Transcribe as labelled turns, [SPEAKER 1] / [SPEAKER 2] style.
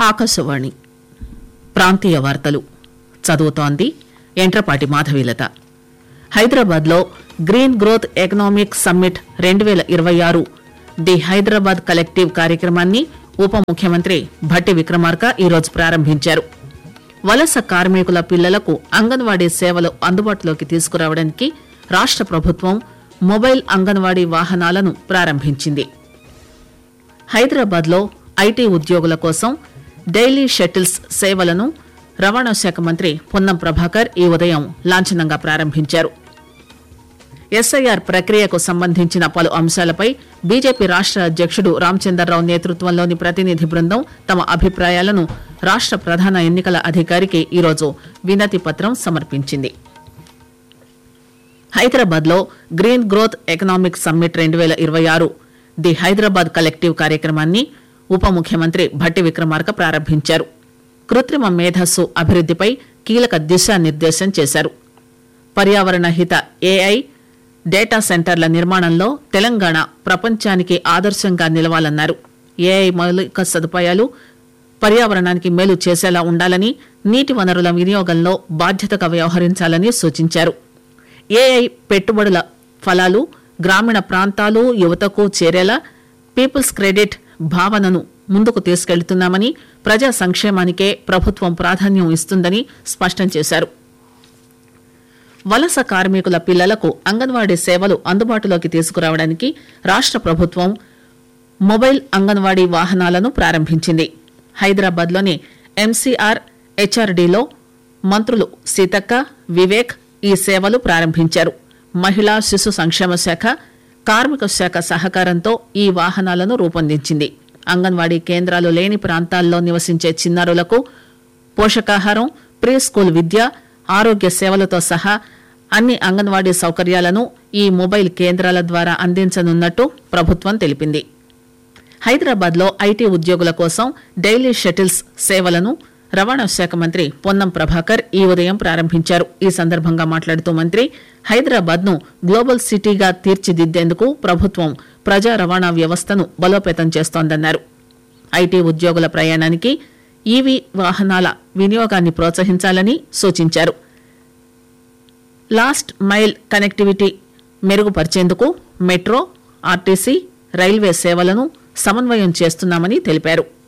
[SPEAKER 1] ఆకాశవాణి ప్రాంతీయ వార్తలు చదువుతోంది ఎంట్రపాటి మాధవీలత హైదరాబాద్లో గ్రీన్ గ్రోత్ ఎకనామిక్ సమ్మిట్ రెండు వేల ఇరవై ఆరు ది హైదరాబాద్ కలెక్టివ్ కార్యక్రమాన్ని ఉప ముఖ్యమంత్రి భట్టి విక్రమార్క ఈరోజు ప్రారంభించారు వలస కార్మికుల పిల్లలకు అంగన్వాడీ సేవలు అందుబాటులోకి తీసుకురావడానికి రాష్ట ప్రభుత్వం మొబైల్ అంగన్వాడీ వాహనాలను ప్రారంభించింది హైదరాబాద్ లో ఐటీ ఉద్యోగుల కోసం డైలీ షటిల్స్ సేవలను రవాణా శాఖ మంత్రి పొన్నం ప్రభాకర్ ఈ ఉదయం లాంఛనంగా ప్రారంభించారు ఎస్ఐఆర్ ప్రక్రియకు సంబంధించిన పలు అంశాలపై బీజేపీ రాష్ట అధ్యక్షుడు రామచందర్రావు నేతృత్వంలోని ప్రతినిధి బృందం తమ అభిప్రాయాలను రాష్ట ప్రధాన ఎన్నికల అధికారికి ఈరోజు వినతి పత్రం సమర్పించింది హైదరాబాద్ లో గ్రీన్ గ్రోత్ ఎకనామిక్ సమ్మిట్ రెండు వేల ఇరవై ఆరు ది హైదరాబాద్ కలెక్టివ్ కార్యక్రమాన్ని ఉప ముఖ్యమంత్రి భట్టి విక్రమార్క ప్రారంభించారు కృత్రిమ మేధస్సు అభివృద్దిపై కీలక దిశానిర్దేశం చేశారు పర్యావరణ హిత ఏఐ డేటా సెంటర్ల నిర్మాణంలో తెలంగాణ ప్రపంచానికి ఆదర్శంగా నిలవాలన్నారు ఏఐ మౌలిక సదుపాయాలు పర్యావరణానికి మేలు చేసేలా ఉండాలని నీటి వనరుల వినియోగంలో బాధ్యతగా వ్యవహరించాలని సూచించారు ఏఐ పెట్టుబడుల ఫలాలు గ్రామీణ ప్రాంతాలు యువతకు చేరేలా పీపుల్స్ క్రెడిట్ భావనను ముందుకు తీసుకెళ్తున్నామని ప్రజా సంక్షేమానికే ప్రభుత్వం ప్రాధాన్యం ఇస్తుందని స్పష్టం చేశారు వలస కార్మికుల పిల్లలకు అంగన్వాడీ సేవలు అందుబాటులోకి తీసుకురావడానికి రాష్ట ప్రభుత్వం మొబైల్ అంగన్వాడీ వాహనాలను ప్రారంభించింది హైదరాబాద్లోని ఎంసీఆర్ హెచ్ఆర్డీలో మంత్రులు సీతక్క వివేక్ ఈ సేవలు ప్రారంభించారు మహిళా శిశు సంక్షేమ శాఖ కార్మిక శాఖ సహకారంతో ఈ వాహనాలను రూపొందించింది అంగన్వాడీ కేంద్రాలు లేని ప్రాంతాల్లో నివసించే చిన్నారులకు పోషకాహారం ప్రీ స్కూల్ విద్య ఆరోగ్య సేవలతో సహా అన్ని అంగన్వాడీ సౌకర్యాలను ఈ మొబైల్ కేంద్రాల ద్వారా అందించనున్నట్టు ప్రభుత్వం తెలిపింది హైదరాబాద్ లో ఐటీ ఉద్యోగుల కోసం డైలీ షటిల్స్ సేవలను రవాణా శాఖ మంత్రి పొన్నం ప్రభాకర్ ఈ ఉదయం ప్రారంభించారు ఈ సందర్భంగా మాట్లాడుతూ మంత్రి హైదరాబాద్ ను గ్లోబల్ సిటీగా తీర్చిదిద్దేందుకు ప్రభుత్వం ప్రజా రవాణా వ్యవస్థను బలోపేతం చేస్తోందన్నారు ఐటీ ఉద్యోగుల ప్రయాణానికి ఈవీ వాహనాల వినియోగాన్ని ప్రోత్సహించాలని సూచించారు లాస్ట్ మైల్ కనెక్టివిటీ మెరుగుపరిచేందుకు మెట్రో ఆర్టీసీ రైల్వే సేవలను సమన్వయం చేస్తున్నామని తెలిపారు